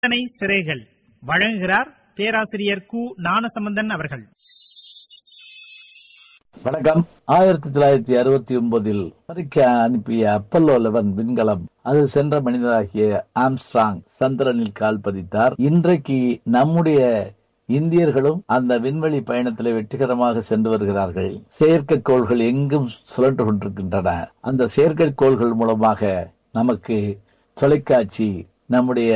சிந்தனை சிறைகள் வழங்குகிறார் பேராசிரியர் கு ஞானசம்பந்தன் அவர்கள் வணக்கம் ஆயிரத்தி தொள்ளாயிரத்தி அறுபத்தி ஒன்பதில் அமெரிக்கா அனுப்பிய அப்பல்லோ லெவன் விண்கலம் அது சென்ற மனிதராகிய ஆம்ஸ்ட்ராங் சந்திரனில் கால் பதித்தார் இன்றைக்கு நம்முடைய இந்தியர்களும் அந்த விண்வெளி பயணத்தில் வெற்றிகரமாக சென்று வருகிறார்கள் செயற்கைக்கோள்கள் எங்கும் சுழன்று கொண்டிருக்கின்றன அந்த செயற்கைக்கோள்கள் மூலமாக நமக்கு தொலைக்காட்சி நம்முடைய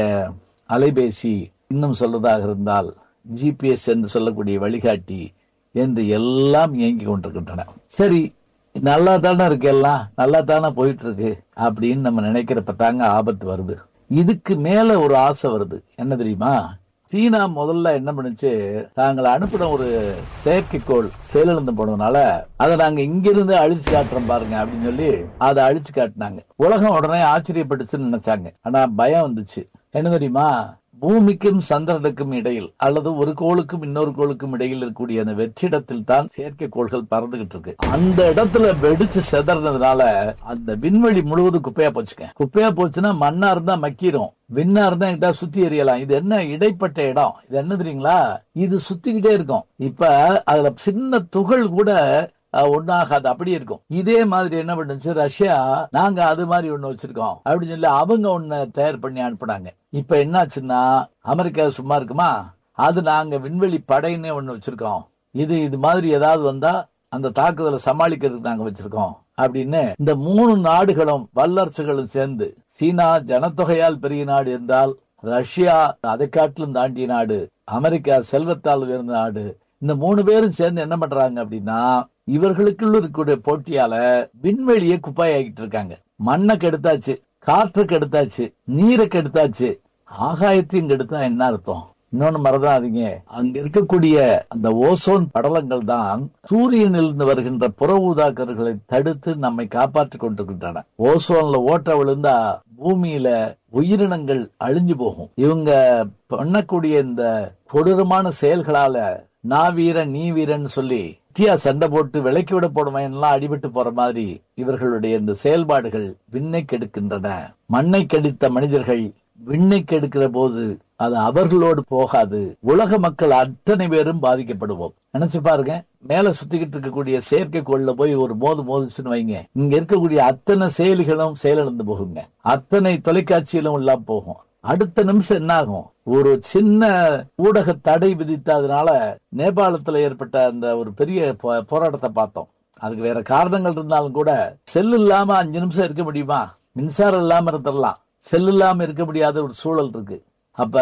அலைபேசி இன்னும் சொல்வதாக இருந்தால் ஜிபிஎஸ் என்று சொல்லக்கூடிய வழிகாட்டி என்று எல்லாம் இயங்கி கொண்டிருக்கின்றன சரி நல்லா தானே இருக்கு எல்லாம் நல்லா தானே போயிட்டு இருக்கு அப்படின்னு நம்ம நினைக்கிறப்ப தாங்க ஆபத்து வருது இதுக்கு மேல ஒரு ஆசை வருது என்ன தெரியுமா சீனா முதல்ல என்ன பண்ணுச்சு தாங்கள் அனுப்பின ஒரு செயற்கைக்கோள் செயலிழந்து போனதுனால அதை நாங்க இங்கிருந்து அழிச்சு காட்டுறோம் பாருங்க அப்படின்னு சொல்லி அதை அழிச்சு காட்டினாங்க உலகம் உடனே ஆச்சரியப்பட்டுச்சுன்னு நினைச்சாங்க ஆனா பயம் வந்துச்சு என்ன தெரியுமா பூமிக்கும் சந்திரனுக்கும் இடையில் அல்லது ஒரு கோளுக்கும் இன்னொரு கோளுக்கும் இடையில் இருக்கக்கூடிய அந்த வெற்றிடத்தில் தான் செயற்கைக்கோள்கள் பறந்துகிட்டு இருக்கு அந்த இடத்துல வெடிச்சு செதறதுனால அந்த விண்வெளி முழுவதும் குப்பையா போச்சுங்க குப்பையா போச்சுன்னா மண்ணா இருந்தா மக்கிரும் விண்ணா இருந்தா எங்கிட்ட சுத்தி எறியலாம் இது என்ன இடைப்பட்ட இடம் இது என்ன தெரியுங்களா இது சுத்திக்கிட்டே இருக்கும் இப்ப அதுல சின்ன துகள் கூட அஹ், ஒண்ணாகாது அப்படி இருக்கும் இதே மாதிரி என்ன பண்ணுச்சு ரஷ்யா நாங்க அது மாதிரி ஒண்ணு வச்சிருக்கோம் அப்படின்னு சொல்லி அவங்க ஒண்ணு தயார் பண்ணி அனுப்புனாங்க இப்ப என்னாச்சுன்னா அமெரிக்கா சும்மா இருக்குமா அது நாங்க விண்வெளி படைன்னு ஒண்ணு வச்சிருக்கோம் இது இது மாதிரி ஏதாவது வந்தா அந்த தாக்குதலை சமாளிக்கிறதுக்கு நாங்க வச்சிருக்கோம் அப்படின்னு இந்த மூணு நாடுகளும் வல்லரசுகளும் சேர்ந்து சீனா ஜனத்தொகையால் பெரிய நாடு என்றால் ரஷ்யா அதை காட்டிலும் தாண்டிய நாடு அமெரிக்கா செல்வத்தால் உயர்ந்த நாடு இந்த மூணு பேரும் சேர்ந்து என்ன பண்றாங்க அப்படின்னா இவர்களுக்குள்ள இருக்கக்கூடிய போட்டியால விண்வெளியை குப்பாயாக்கிட்டு இருக்காங்க மண்ணை கெடுத்தாச்சு காற்றை கெடுத்தாச்சு நீரை கெடுத்தாச்சு ஆகாயத்தையும் கெடுத்தா என்ன அர்த்தம் இன்னொன்னு மறந்தாதீங்க அங்க இருக்கக்கூடிய அந்த ஓசோன் படலங்கள் தான் சூரியனிலிருந்து வருகின்ற புற ஊதாக்கர்களை தடுத்து நம்மை காப்பாற்றிக் கொண்டிருக்கின்றன ஓசோன்ல ஓட்ட விழுந்தா பூமியில உயிரினங்கள் அழிஞ்சு போகும் இவங்க பண்ணக்கூடிய இந்த கொடூரமான செயல்களால நான் வீரன் நீ வீரன் சொல்லி குட்டியா சண்டை போட்டு விலைக்கு விட போடுவேன் எல்லாம் அடிபட்டு போற மாதிரி இவர்களுடைய இந்த செயல்பாடுகள் விண்ணை கெடுக்கின்றன மண்ணை கெடுத்த மனிதர்கள் விண்ணை கெடுக்கிற போது அது அவர்களோடு போகாது உலக மக்கள் அத்தனை பேரும் பாதிக்கப்படுவோம் நினைச்சு பாருங்க மேல சுத்திக்கிட்டு இருக்கக்கூடிய செயற்கைக்கோள்ல போய் ஒரு மோது மோதிச்சுன்னு வைங்க இங்க இருக்கக்கூடிய அத்தனை செயலிகளும் செயலிழந்து போகுங்க அத்தனை தொலைக்காட்சியிலும் எல்லாம் போகும் அடுத்த நிமிஷம் என்ன ஆகும் ஒரு சின்ன ஊடக தடை விதித்ததுனால நேபாளத்துல ஏற்பட்ட அந்த ஒரு பெரிய போ- போராட்டத்தை பார்த்தோம் அதுக்கு வேற காரணங்கள் இருந்தாலும் கூட செல் இல்லாம அஞ்சு நிமிஷம் இருக்க முடியுமா மின்சாரம் இல்லாம இருந்துடலாம் செல் இல்லாம இருக்க முடியாத ஒரு சூழல் இருக்கு அப்ப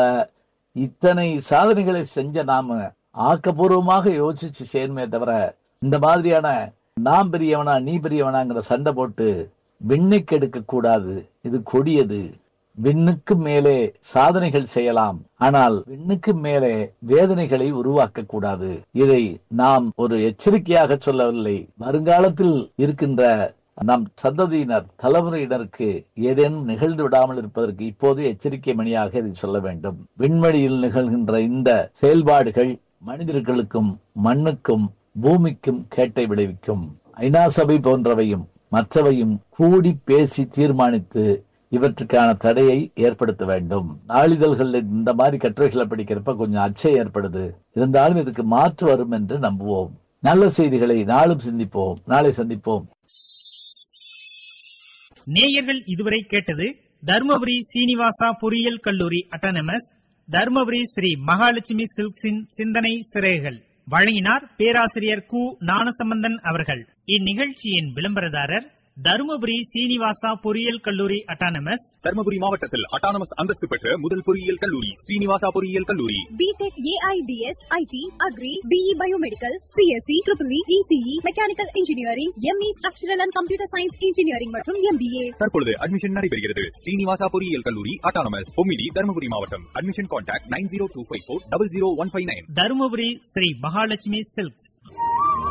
இத்தனை சாதனைகளை செஞ்ச நாம ஆக்கப்பூர்வமாக யோசிச்சு செய்யணுமே தவிர இந்த மாதிரியான நாம் பெரியவனா நீ பெரியவனாங்கிற சண்டை போட்டு விண்ணை கெடுக்க கூடாது இது கொடியது விண்ணுக்கு மேலே சாதனைகள் செய்யலாம் ஆனால் விண்ணுக்கு மேலே வேதனைகளை உருவாக்க கூடாது இதை நாம் ஒரு எச்சரிக்கையாக சொல்லவில்லை வருங்காலத்தில் இருக்கின்ற நம் சந்ததியினர் தலைமுறையினருக்கு ஏதேனும் நிகழ்ந்து விடாமல் இருப்பதற்கு இப்போது எச்சரிக்கை மணியாக இதை சொல்ல வேண்டும் விண்வெளியில் நிகழ்கின்ற இந்த செயல்பாடுகள் மனிதர்களுக்கும் மண்ணுக்கும் பூமிக்கும் கேட்டை விளைவிக்கும் ஐநா சபை போன்றவையும் மற்றவையும் கூடி பேசி தீர்மானித்து இவற்றுக்கான தடையை ஏற்படுத்த வேண்டும் நாளிதழ்கள் இந்த மாதிரி கட்டுரைகளை படிக்கிறப்ப கொஞ்சம் அச்சம் ஏற்படுது இருந்தாலும் இதுக்கு மாற்று வரும் என்று நம்புவோம் நல்ல செய்திகளை நாளும் சிந்திப்போம் நாளை சந்திப்போம் நேயர்கள் இதுவரை கேட்டது தருமபுரி சீனிவாசா பொறியியல் கல்லூரி அட்டானமஸ் தருமபுரி ஸ்ரீ மகாலட்சுமி சில்க்ஸின் சிந்தனை சிறைகள் வழங்கினார் பேராசிரியர் கு ஞானசம்பந்தன் அவர்கள் இந்நிகழ்ச்சியின் விளம்பரதாரர் தருமபுரி சீனிவாசா பொறியியல் கல்லூரி அட்டானமஸ் தர்மபுரி மாவட்டத்தில் அட்டானமஸ் அந்தஸ்து பெற்ற முதல் பொறியியல் கல்லூரி ஸ்ரீனிவாசா பொறியியல் கல்லூரி BTech AIDS IT agri BE biomedical CSC triple ECE mechanical engineering ME structural and computer science engineering மற்றும் எம்பிஏ தற்பொழுது அட்மிஷன் நடைபெறுகிறது ஸ்ரீனிவாசா பொறியியல் கல்லூரி அட்டானமஸ் பொம்மிடி தர்மபுரி மாவட்டம் admission contact nine zero two five four double zero one five nine Dharmapuri Sri Mahalakshmi silks